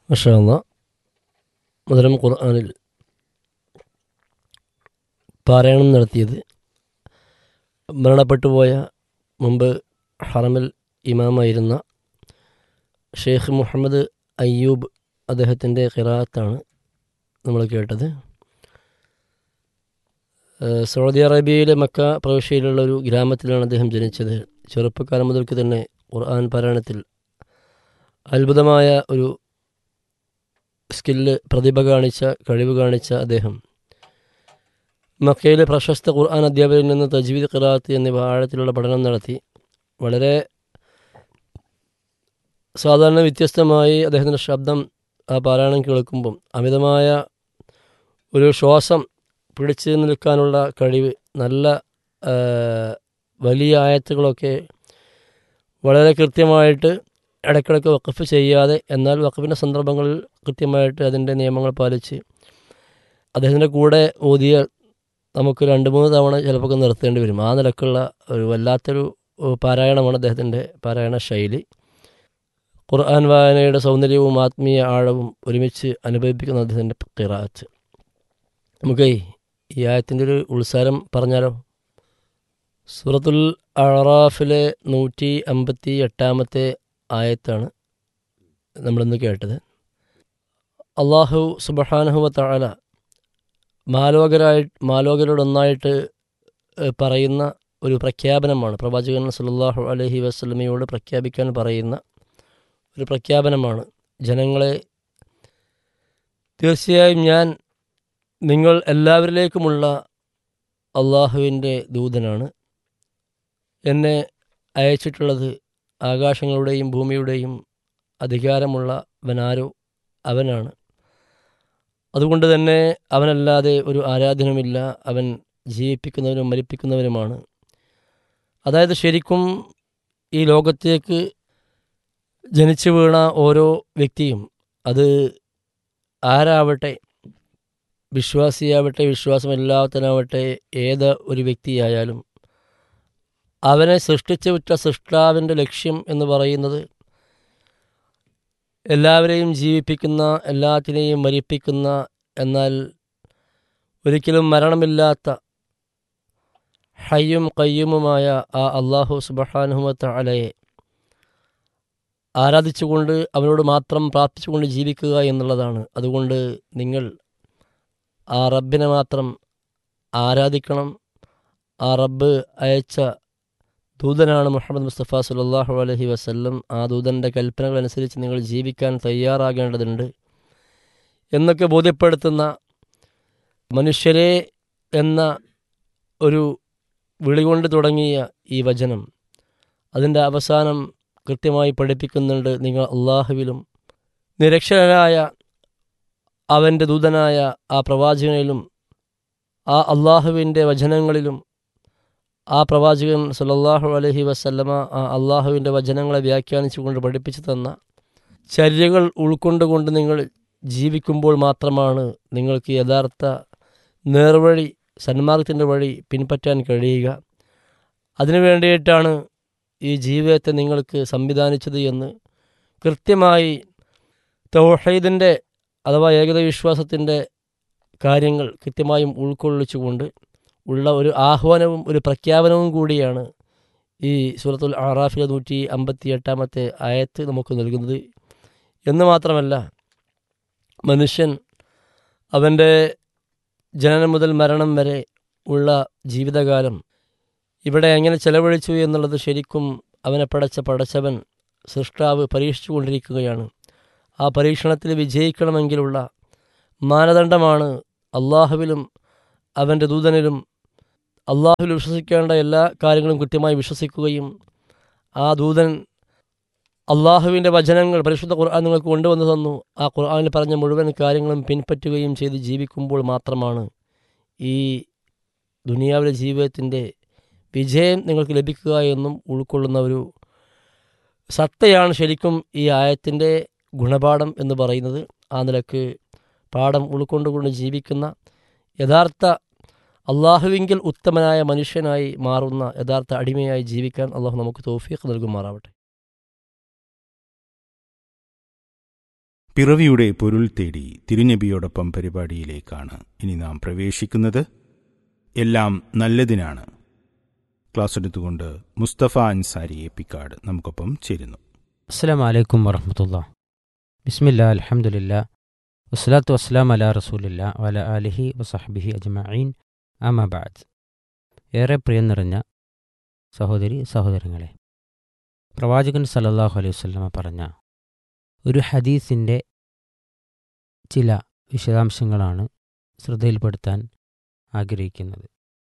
മഷാല്ല മധുരം ഖുർആാനിൽ പാരായണം നടത്തിയത് മരണപ്പെട്ടുപോയ മുമ്പ് ഹറമിൽ ഇമാമായിരുന്ന ഷെയ്ഖ് മുഹമ്മദ് അയ്യൂബ് അദ്ദേഹത്തിൻ്റെ ഖിറാത്താണ് നമ്മൾ കേട്ടത് ഏഹ് സൗദി അറേബ്യയിലെ മക്ക പ്രവിശ്യയിലുള്ള ഒരു ഗ്രാമത്തിലാണ് അദ്ദേഹം ജനിച്ചത് ചെറുപ്പക്കാലം മുതൽക്ക് തന്നെ ഖുർആൻ പാരായണത്തിൽ അത്ഭുതമായ ഒരു സ്കില്ല് പ്രതിഭ കാണിച്ച കഴിവ് കാണിച്ച അദ്ദേഹം മക്കയിലെ പ്രശസ്ത ഖുർആൻ അധ്യാപകരിൽ നിന്ന് തജ്വീദ് ഖിറാത്ത് എന്നിവ ആഴത്തിലുള്ള പഠനം നടത്തി വളരെ സാധാരണ വ്യത്യസ്തമായി അദ്ദേഹത്തിൻ്റെ ശബ്ദം ആ പാരായണം കേൾക്കുമ്പം അമിതമായ ഒരു ശ്വാസം പിടിച്ചു നിൽക്കാനുള്ള കഴിവ് നല്ല ആ, വലിയ ആയത്തുകളൊക്കെ വളരെ കൃത്യമായിട്ട് ഇടയ്ക്കിടയ്ക്ക് വഖഫ് ചെയ്യാതെ എന്നാൽ വഖഫിൻ്റെ സന്ദർഭങ്ങളിൽ കൃത്യമായിട്ട് അതിൻ്റെ നിയമങ്ങൾ പാലിച്ച് അദ്ദേഹത്തിൻ്റെ കൂടെ ഓതിയാൽ നമുക്ക് രണ്ട് മൂന്ന് തവണ ചിലപ്പോൾ നിർത്തേണ്ടി വരും ആ നിലക്കുള്ള ഒരു വല്ലാത്തൊരു ഏഹ്, പാരായണമാണ് അദ്ദേഹത്തിൻ്റെ പാരായണ ശൈലി ഖുർആൻ വായനയുടെ സൗന്ദര്യവും ആത്മീയ ആഴവും ഒരുമിച്ച് അനുഭവിപ്പിക്കുന്ന അദ്ദേഹത്തിൻ്റെ ഖിറാത്ത് നമുക്ക് ഈ ആയത്തിൻ്റെ ഒരു ഉത്സാരം പറഞ്ഞാലോ സൂറത്തുൽ അറാഫിലെ നൂറ്റി അമ്പത്തി എട്ടാമത്തെ ആയത്താണ് നമ്മളിന്ന് കേട്ടത് അള്ളാഹു സുബഹാനഹുവ തആല മാലോകരായി മാലോകരോടൊന്നായിട്ട് ഏഹ്, പറയുന്ന ഒരു പ്രഖ്യാപനമാണ് പ്രവാചകൻ സല്ലല്ലാഹു അലൈഹി വസല്ലമയോട് പ്രഖ്യാപിക്കാൻ പറയുന്ന ഒരു പ്രഖ്യാപനമാണ് ജനങ്ങളെ തീർച്ചയായും ഞാൻ നിങ്ങൾ എല്ലാവരിലേക്കുമുള്ള അള്ളാഹുവിൻ്റെ ദൂതനാണ് എന്നെ അയച്ചിട്ടുള്ളത് ആകാശങ്ങളുടെയും ഭൂമിയുടെയും അധികാരമുള്ളവനാരോ അവനാണ് അതുകൊണ്ട് തന്നെ അവനല്ലാതെ ഒരു ആരാധനമില്ല അവൻ ജീവിപ്പിക്കുന്നവനും മരിപ്പിക്കുന്നവനുമാണ് അതായത് ശരിക്കും ഈ ലോകത്തേക്ക് ജനിച്ചു വീണ ഓരോ വ്യക്തിയും അത് ആരാവട്ടെ വിശ്വാസിയാവട്ടെ വിശ്വാസമില്ലാത്തനാവട്ടെ ഏത് ഒരു വ്യക്തിയായാലും അവനെ സൃഷ്ടിച്ചു വിട്ട സൃഷ്ടാവിൻ്റെ ലക്ഷ്യം എന്ന് പറയുന്നത് എല്ലാവരെയും ജീവിപ്പിക്കുന്ന എല്ലാത്തിനെയും മരിപ്പിക്കുന്ന എന്നാൽ ഒരിക്കലും മരണമില്ലാത്ത ഹയ്യും കയ്യുമുമായ ആ അള്ളാഹു സുബഹാനുഹമത്ത അലയെ ആരാധിച്ചുകൊണ്ട് അവനോട് മാത്രം പ്രാർത്ഥിച്ചുകൊണ്ട് ജീവിക്കുക എന്നുള്ളതാണ് അതുകൊണ്ട് നിങ്ങൾ ആ റബ്ബിനെ മാത്രം ആരാധിക്കണം ആ റബ്ബ് അയച്ച ദൂതനാണ് മുഹമ്മദ് മുസ്തഫ സുലല്ലാഹു അലഹി വസല്ലം ആ ദൂതൻ്റെ കൽപ്പനകൾ അനുസരിച്ച് നിങ്ങൾ ജീവിക്കാൻ തയ്യാറാകേണ്ടതുണ്ട് എന്നൊക്കെ ബോധ്യപ്പെടുത്തുന്ന മനുഷ്യരെ എന്ന ഒരു വിളികൊണ്ട് തുടങ്ങിയ ഈ വചനം അതിൻ്റെ അവസാനം കൃത്യമായി പഠിപ്പിക്കുന്നുണ്ട് നിങ്ങൾ അള്ളാഹുവിലും നിരക്ഷരനായ അവൻ്റെ ദൂതനായ ആ പ്രവാചകനിലും ആ അള്ളാഹുവിൻ്റെ വചനങ്ങളിലും ആ പ്രവാചകൻ സല്ലല്ലാഹു അലൈഹി വസല്ലമ ആ അള്ളാഹുവിൻ്റെ വചനങ്ങളെ വ്യാഖ്യാനിച്ചുകൊണ്ട് പഠിപ്പിച്ചു തന്ന ചര്യകൾ ഉൾക്കൊണ്ടുകൊണ്ട് നിങ്ങൾ ജീവിക്കുമ്പോൾ മാത്രമാണ് നിങ്ങൾക്ക് യഥാർത്ഥ നേർവഴി സന്മാർഗത്തിൻ്റെ വഴി പിൻപറ്റാൻ കഴിയുക അതിനു വേണ്ടിയിട്ടാണ് ഈ ജീവിതത്തെ നിങ്ങൾക്ക് സംവിധാനിച്ചത് എന്ന് കൃത്യമായി തൗഹീദിൻ്റെ അഥവാ ഏകത വിശ്വാസത്തിൻ്റെ കാര്യങ്ങൾ കൃത്യമായും ഉൾക്കൊള്ളിച്ചുകൊണ്ട് ഉള്ള ഒരു ആഹ്വാനവും ഒരു പ്രഖ്യാപനവും കൂടിയാണ് ഈ സൂറത്തുൽ ആറാഫിലെ നൂറ്റി അമ്പത്തി എട്ടാമത്തെ ആയത്ത് നമുക്ക് നൽകുന്നത് എന്ന് മാത്രമല്ല മനുഷ്യൻ അവൻ്റെ ജനനം മുതൽ മരണം വരെ ഉള്ള ജീവിതകാലം ഇവിടെ എങ്ങനെ ചെലവഴിച്ചു എന്നുള്ളത് ശരിക്കും അവനെ പടച്ച പടച്ചവൻ സൃഷ്ടാവ് പരീക്ഷിച്ചു കൊണ്ടിരിക്കുകയാണ് ആ പരീക്ഷണത്തിൽ വിജയിക്കണമെങ്കിലുള്ള മാനദണ്ഡമാണ് അള്ളാഹുവിലും അവൻ്റെ ദൂതനിലും അള്ളാഹുവിൽ വിശ്വസിക്കേണ്ട എല്ലാ കാര്യങ്ങളും കൃത്യമായി വിശ്വസിക്കുകയും ആ ദൂതൻ അള്ളാഹുവിൻ്റെ വചനങ്ങൾ പരിശുദ്ധ ഖുർആൻ നിങ്ങൾക്ക് കൊണ്ടുവന്നു തന്നു ആ ഖുർആനിൽ പറഞ്ഞ മുഴുവൻ കാര്യങ്ങളും പിൻപറ്റുകയും ചെയ്ത് ജീവിക്കുമ്പോൾ മാത്രമാണ് ഈ ദുനിയാവിലെ ജീവിതത്തിൻ്റെ വിജയം നിങ്ങൾക്ക് ലഭിക്കുക എന്നും ഉൾക്കൊള്ളുന്ന ഒരു സത്തയാണ് ശരിക്കും ഈ ആയത്തിൻ്റെ ഗുണപാഠം എന്ന് പറയുന്നത് ആ നിലക്ക് പാഠം ഉൾക്കൊണ്ടുകൊണ്ട് ജീവിക്കുന്ന യഥാർത്ഥ അള്ളാഹുവിങ്കിൽ ഉത്തമനായ മനുഷ്യനായി മാറുന്ന യഥാർത്ഥ അടിമയായി ജീവിക്കാൻ അള്ളാഹു നമുക്ക് തോഫീഖ് നൽകുമാറാവട്ടെ പിറവിയുടെ പൊരുൾ തേടി തിരുനബിയോടൊപ്പം പരിപാടിയിലേക്കാണ് ഇനി നാം പ്രവേശിക്കുന്നത് എല്ലാം നല്ലതിനാണ് ക്ലാസ് എടുത്തുകൊണ്ട് മുസ്തഫ അൻസാരി എപ്പിക്കാട് നമുക്കൊപ്പം ചേരുന്നു അസ്സാം വലൈക്കും വറഹമത്തുള്ള ബിസ്മില്ല അലഹമുല്ല വസ്സലാത്തു വസ്സലാം അല റസൂലില്ല വല അലിഹി വസഹബിഹി അജ്മഈൻ അമബാദ് ഏറെ പ്രിയം നിറഞ്ഞ സഹോദരി സഹോദരങ്ങളെ പ്രവാചകൻ സല്ലല്ലാഹു അലൈഹി വസല്ലമ പറഞ്ഞ ഒരു ഹദീസിൻ്റെ ചില വിശദാംശങ്ങളാണ് ശ്രദ്ധയിൽപ്പെടുത്താൻ ആഗ്രഹിക്കുന്നത്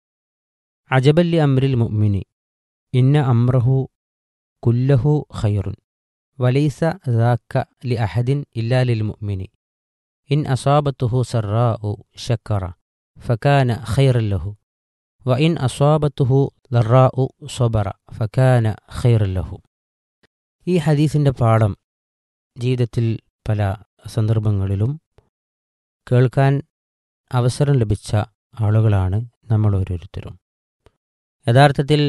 അജബല്ലി അമ്രിൽ മുഅ്മിനി ഇന്ന അമ്രഹു കുല്ലഹു ഖൈറുൻ വലൈസ ذاك لأحد إلا للمؤمن إن أصابته سراء شكر فكان خيرا له وإن أصابته ضراء صبر فكان خيرا له ഈ ഹദീസിൻ്റെ പാഠം ജീവിതത്തിൽ പല സന്ദർഭങ്ങളിലും കേൾക്കാൻ അവസരം ലഭിച്ച ആളുകളാണ് നമ്മൾ ഓരോരുത്തരും യഥാർത്ഥത്തിൽ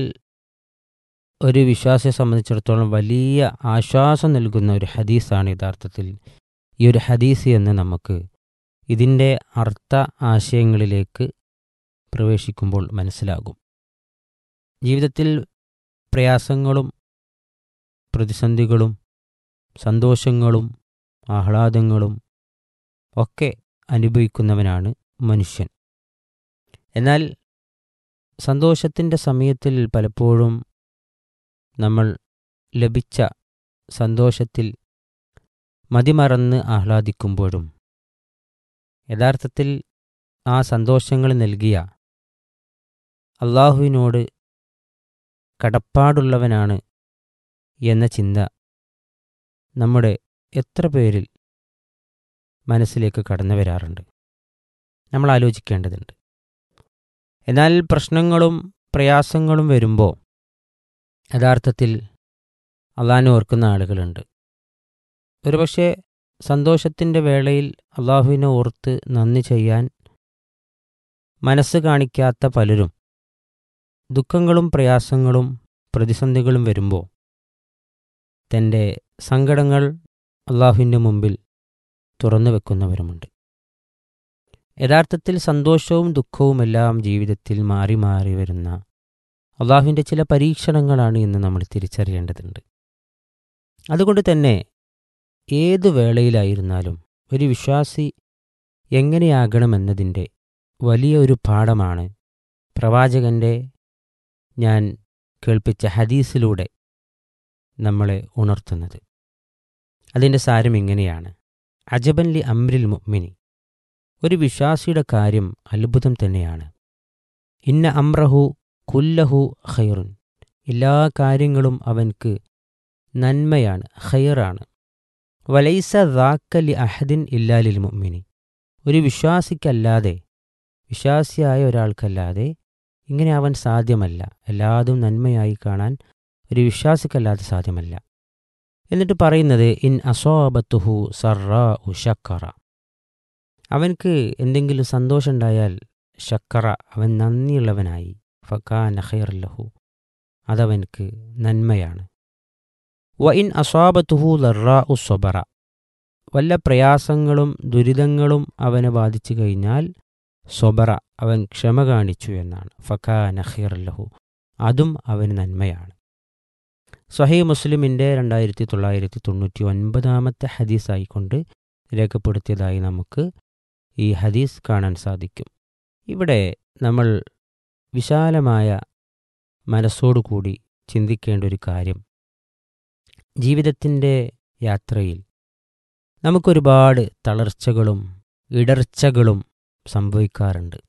ഒരു വിശ്വാസിയെ സംബന്ധിച്ചിടത്തോളം വലിയ ആശ്വാസം നൽകുന്ന ഒരു ഹദീസാണ് യഥാർത്ഥത്തിൽ ഈ ഒരു ഹദീസ് എന്ന് നമുക്ക് ഇതിൻ്റെ അർത്ഥ ആശയങ്ങളിലേക്ക് പ്രവേശിക്കുമ്പോൾ മനസ്സിലാകും ജീവിതത്തിൽ പ്രയാസങ്ങളും പ്രതിസന്ധികളും സന്തോഷങ്ങളും ആഹ്ലാദങ്ങളും ഒക്കെ അനുഭവിക്കുന്നവനാണ് മനുഷ്യൻ എന്നാൽ സന്തോഷത്തിൻ്റെ സമയത്തിൽ പലപ്പോഴും നമ്മൾ ലഭിച്ച സന്തോഷത്തിൽ മതിമറന്ന് ആഹ്ലാദിക്കുമ്പോഴും യഥാർത്ഥത്തിൽ ആ സന്തോഷങ്ങൾ നൽകിയ അള്ളാഹുവിനോട് കടപ്പാടുള്ളവനാണ് എന്ന ചിന്ത നമ്മുടെ എത്ര പേരിൽ മനസ്സിലേക്ക് കടന്നു വരാറുണ്ട് നമ്മൾ ആലോചിക്കേണ്ടതുണ്ട് എന്നാൽ പ്രശ്നങ്ങളും പ്രയാസങ്ങളും വരുമ്പോൾ യഥാർത്ഥത്തിൽ അള്ളാഹിനെ ഓർക്കുന്ന ആളുകളുണ്ട് ഒരുപക്ഷെ സന്തോഷത്തിൻ്റെ വേളയിൽ അള്ളാഹുവിനെ ഓർത്ത് നന്ദി ചെയ്യാൻ മനസ്സ് കാണിക്കാത്ത പലരും ദുഃഖങ്ങളും പ്രയാസങ്ങളും പ്രതിസന്ധികളും വരുമ്പോൾ തൻ്റെ സങ്കടങ്ങൾ അള്ളാഹുവിൻ്റെ മുമ്പിൽ തുറന്നു വെക്കുന്നവരുമുണ്ട് യഥാർത്ഥത്തിൽ സന്തോഷവും ദുഃഖവുമെല്ലാം ജീവിതത്തിൽ മാറി മാറി വരുന്ന അള്ളാഹുവിൻ്റെ ചില പരീക്ഷണങ്ങളാണ് എന്ന് നമ്മൾ തിരിച്ചറിയേണ്ടതുണ്ട് അതുകൊണ്ട് തന്നെ ഏതു വേളയിലായിരുന്നാലും ഒരു വിശ്വാസി എങ്ങനെയാകണമെന്നതിൻ്റെ വലിയ ഒരു പാഠമാണ് പ്രവാചകൻ്റെ ഞാൻ കേൾപ്പിച്ച ഹദീസിലൂടെ നമ്മളെ ഉണർത്തുന്നത് അതിൻ്റെ സാരം ഇങ്ങനെയാണ് അജബൻലി അമ്രിൽ മുഅ്മിനി ഒരു വിശ്വാസിയുടെ കാര്യം അത്ഭുതം തന്നെയാണ് ഇന്ന അമ്രഹു കുല്ലഹു ഖൈറുൻ എല്ലാ കാര്യങ്ങളും അവൻക്ക് നന്മയാണ് ഖൈറാണ് വലൈസ ദാക്കലി അഹദിൻ ഇല്ലാലിൽ മുഅ്മിനി ഒരു വിശ്വാസിക്കല്ലാതെ വിശ്വാസിയായ ഒരാൾക്കല്ലാതെ ഇങ്ങനെ അവൻ സാധ്യമല്ല എല്ലാതും നന്മയായി കാണാൻ ഒരു വിശ്വാസിക്കല്ലാതെ സാധ്യമല്ല എന്നിട്ട് പറയുന്നത് ഇൻ അസോബത്തുഹു സർറാ ഉ ഷക്കറ അവൻക്ക് എന്തെങ്കിലും സന്തോഷമുണ്ടായാൽ ഷക്കറ അവൻ നന്ദിയുള്ളവനായി ഫക്കാ നഖൈറല്ലഹു അതവൻക്ക് നന്മയാണ് വ ഇൻ അസ്വാബത്തുഹു ലറാ ഉ സ്വബറ വല്ല പ്രയാസങ്ങളും ദുരിതങ്ങളും അവനെ ബാധിച്ചു കഴിഞ്ഞാൽ സ്വബറ അവൻ ക്ഷമ കാണിച്ചു എന്നാണ് ഫക്കാ നഖീറല്ലഹു അതും അവന് നന്മയാണ് സഹീ മുസ്ലിമിൻ്റെ രണ്ടായിരത്തി തൊള്ളായിരത്തി തൊണ്ണൂറ്റി ഒൻപതാമത്തെ ഹദീസായിക്കൊണ്ട് രേഖപ്പെടുത്തിയതായി നമുക്ക് ഈ ഹദീസ് കാണാൻ സാധിക്കും ഇവിടെ നമ്മൾ വിശാലമായ മനസ്സോടുകൂടി ചിന്തിക്കേണ്ട ഒരു കാര്യം ജീവിതത്തിൻ്റെ യാത്രയിൽ നമുക്കൊരുപാട് തളർച്ചകളും ഇടർച്ചകളും സംഭവിക്കാറുണ്ട്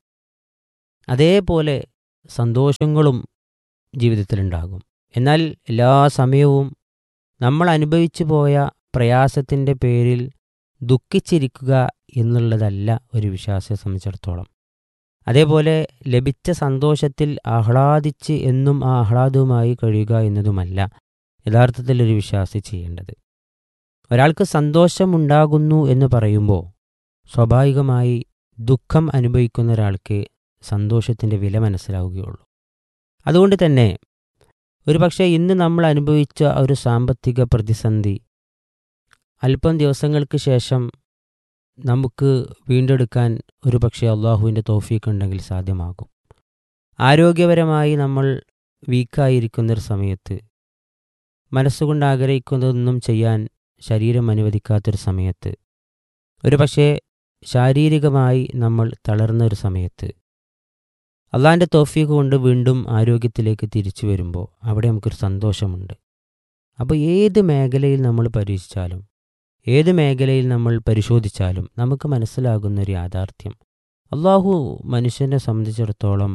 അതേപോലെ സന്തോഷങ്ങളും ജീവിതത്തിലുണ്ടാകും എന്നാൽ എല്ലാ സമയവും നമ്മൾ അനുഭവിച്ചു പോയ പ്രയാസത്തിൻ്റെ പേരിൽ ദുഃഖിച്ചിരിക്കുക എന്നുള്ളതല്ല ഒരു വിശ്വാസിയെ സംബന്ധിച്ചിടത്തോളം അതേപോലെ ലഭിച്ച സന്തോഷത്തിൽ ആഹ്ലാദിച്ച് എന്നും ആ ആഹ്ലാദവുമായി കഴിയുക എന്നതുമല്ല യഥാർത്ഥത്തിൽ ഒരു വിശ്വാസി ചെയ്യേണ്ടത് ഒരാൾക്ക് സന്തോഷമുണ്ടാകുന്നു എന്ന് പറയുമ്പോൾ സ്വാഭാവികമായി ദുഃഖം അനുഭവിക്കുന്ന ഒരാൾക്ക് സന്തോഷത്തിൻ്റെ വില മനസ്സിലാവുകയുള്ളൂ അതുകൊണ്ട് തന്നെ ഒരുപക്ഷെ ഇന്ന് നമ്മൾ അനുഭവിച്ച ഒരു സാമ്പത്തിക പ്രതിസന്ധി അല്പം ദിവസങ്ങൾക്ക് ശേഷം നമുക്ക് വീണ്ടെടുക്കാൻ ഒരു പക്ഷേ അള്ളാഹുവിൻ്റെ തോഫീക്ക് ഉണ്ടെങ്കിൽ സാധ്യമാകും ആരോഗ്യപരമായി നമ്മൾ വീക്കായിരിക്കുന്നൊരു സമയത്ത് മനസ്സുകൊണ്ട് ആഗ്രഹിക്കുന്നതൊന്നും ചെയ്യാൻ ശരീരം അനുവദിക്കാത്തൊരു സമയത്ത് ഒരു പക്ഷേ ശാരീരികമായി നമ്മൾ തളർന്ന ഒരു സമയത്ത് അള്ളാഹിൻ്റെ തോഫീക്ക് കൊണ്ട് വീണ്ടും ആരോഗ്യത്തിലേക്ക് തിരിച്ചു വരുമ്പോൾ അവിടെ നമുക്കൊരു സന്തോഷമുണ്ട് അപ്പോൾ ഏത് മേഖലയിൽ നമ്മൾ പരീക്ഷിച്ചാലും ഏത് മേഖലയിൽ നമ്മൾ പരിശോധിച്ചാലും നമുക്ക് മനസ്സിലാകുന്ന ഒരു യാഥാർത്ഥ്യം അള്ളാഹു മനുഷ്യനെ സംബന്ധിച്ചിടത്തോളം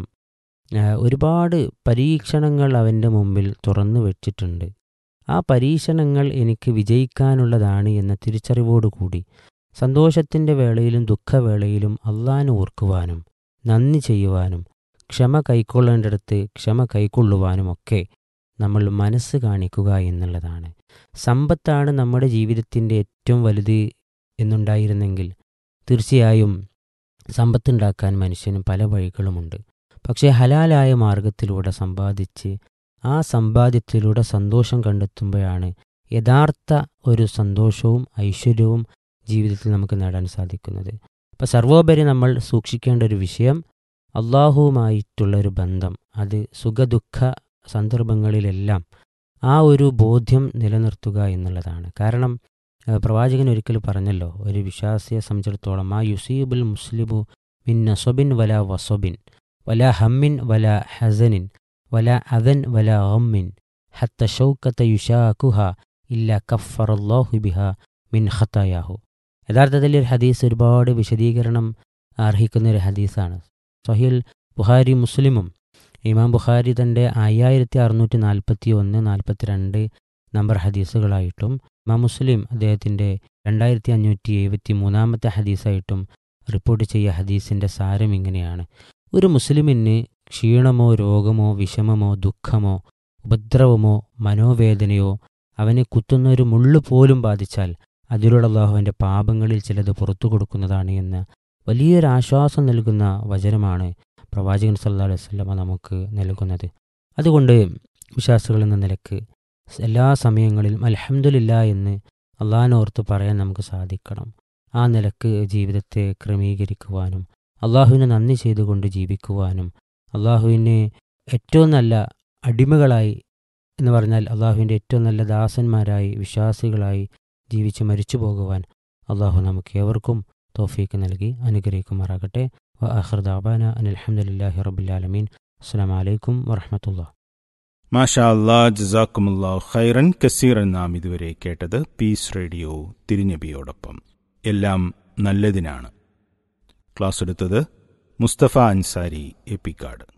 ഒരുപാട് പരീക്ഷണങ്ങൾ അവൻ്റെ മുമ്പിൽ തുറന്നു വെച്ചിട്ടുണ്ട് ആ പരീക്ഷണങ്ങൾ എനിക്ക് വിജയിക്കാനുള്ളതാണ് എന്ന തിരിച്ചറിവോടുകൂടി സന്തോഷത്തിൻ്റെ വേളയിലും ദുഃഖവേളയിലും അള്ളാഹിനെ ഓർക്കുവാനും നന്ദി ചെയ്യുവാനും ക്ഷമ കൈക്കൊള്ളേണ്ടടുത്ത് ക്ഷമ കൈക്കൊള്ളുവാനുമൊക്കെ നമ്മൾ മനസ്സ് കാണിക്കുക എന്നുള്ളതാണ് സമ്പത്താണ് നമ്മുടെ ജീവിതത്തിൻ്റെ ഏറ്റവും വലുത് എന്നുണ്ടായിരുന്നെങ്കിൽ തീർച്ചയായും സമ്പത്തുണ്ടാക്കാൻ മനുഷ്യന് പല വഴികളുമുണ്ട് പക്ഷേ ഹലാലായ മാർഗത്തിലൂടെ സമ്പാദിച്ച് ആ സമ്പാദ്യത്തിലൂടെ സന്തോഷം കണ്ടെത്തുമ്പോഴാണ് യഥാർത്ഥ ഒരു സന്തോഷവും ഐശ്വര്യവും ജീവിതത്തിൽ നമുക്ക് നേടാൻ സാധിക്കുന്നത് അപ്പോൾ സർവോപരി നമ്മൾ സൂക്ഷിക്കേണ്ട ഒരു വിഷയം അള്ളാഹുവുമായിട്ടുള്ള ഒരു ബന്ധം അത് സുഖദുഃഖ സന്ദർഭങ്ങളിലെല്ലാം ആ ഒരു ബോധ്യം നിലനിർത്തുക എന്നുള്ളതാണ് കാരണം പ്രവാചകൻ ഒരിക്കൽ പറഞ്ഞല്ലോ ഒരു വിശ്വാസിയെ സംബന്ധിച്ചിടത്തോളം ആ യുസീബുൽ മുസ്ലിമു മിൻ നസബിൻ വല വസബിൻ വല ഹമ്മിൻ വല ഹസനിൻ വല അദൻ വല അമ്മിൻ ഹത്ത ഷൗക്കത്ത യുഷാക്കുഹ ഇല്ല കഫറല്ലാഹു ബിഹ മിൻ ഖത്തായാഹു യഥാർത്ഥത്തിൽ ഒരു ഹദീസ് ഒരുപാട് വിശദീകരണം അർഹിക്കുന്ന ഒരു ഹദീസാണ് സഹിൽ ബുഹാരി മുസ്ലിമും ഇമാം ബുഖാരി തൻ്റെ അയ്യായിരത്തി അറുന്നൂറ്റി നാൽപ്പത്തി ഒന്ന് നാൽപ്പത്തിരണ്ട് നമ്പർ ഹദീസുകളായിട്ടും ഇമാം മുസ്ലിം അദ്ദേഹത്തിൻ്റെ രണ്ടായിരത്തി അഞ്ഞൂറ്റി എഴുപത്തി മൂന്നാമത്തെ ഹദീസായിട്ടും റിപ്പോർട്ട് ചെയ്യ ഹദീസിൻ്റെ സാരം ഇങ്ങനെയാണ് ഒരു മുസ്ലിമിന് ക്ഷീണമോ രോഗമോ വിഷമമോ ദുഃഖമോ ഉപദ്രവമോ മനോവേദനയോ അവനെ കുത്തുന്ന ഒരു മുള്ളു പോലും ബാധിച്ചാൽ അതിലൂടെ അള്ളാഹുവിൻ്റെ പാപങ്ങളിൽ ചിലത് പുറത്തു കൊടുക്കുന്നതാണ് എന്ന് വലിയൊരു ആശ്വാസം നൽകുന്ന വചനമാണ് പ്രവാചകൻ സല്ലാ അലൈഹി സ്വലമ നമുക്ക് നൽകുന്നത് അതുകൊണ്ട് വിശ്വാസികൾ എന്ന നിലക്ക് എല്ലാ സമയങ്ങളിലും അലഹമുല്ല എന്ന് അള്ളാഹിനോർത്ത് പറയാൻ നമുക്ക് സാധിക്കണം ആ നിലക്ക് ജീവിതത്തെ ക്രമീകരിക്കുവാനും അള്ളാഹുവിനെ നന്ദി ചെയ്തുകൊണ്ട് ജീവിക്കുവാനും അള്ളാഹുവിന് ഏറ്റവും നല്ല അടിമകളായി എന്ന് പറഞ്ഞാൽ അള്ളാഹുവിൻ്റെ ഏറ്റവും നല്ല ദാസന്മാരായി വിശ്വാസികളായി ജീവിച്ച് മരിച്ചു പോകുവാൻ അള്ളാഹു നമുക്ക് ഏവർക്കും തോഫീക്ക് നൽകി അനുഗ്രഹിക്കുമാറാകട്ടെ وآخر دعوانا أن الحمد لله رب العالمين السلام عليكم ورحمة الله മാഷാ അല്ലാ ജസാക്കുമുല്ലാ ഖൈറൻ കസീറൻ നാം ഇതുവരെ കേട്ടത് പീസ് റേഡിയോ തിരുനബിയോടൊപ്പം എല്ലാം നല്ലതിനാണ് ക്ലാസ് എടുത്തത് മുസ്തഫ അൻസാരി എപ്പിക്കാട്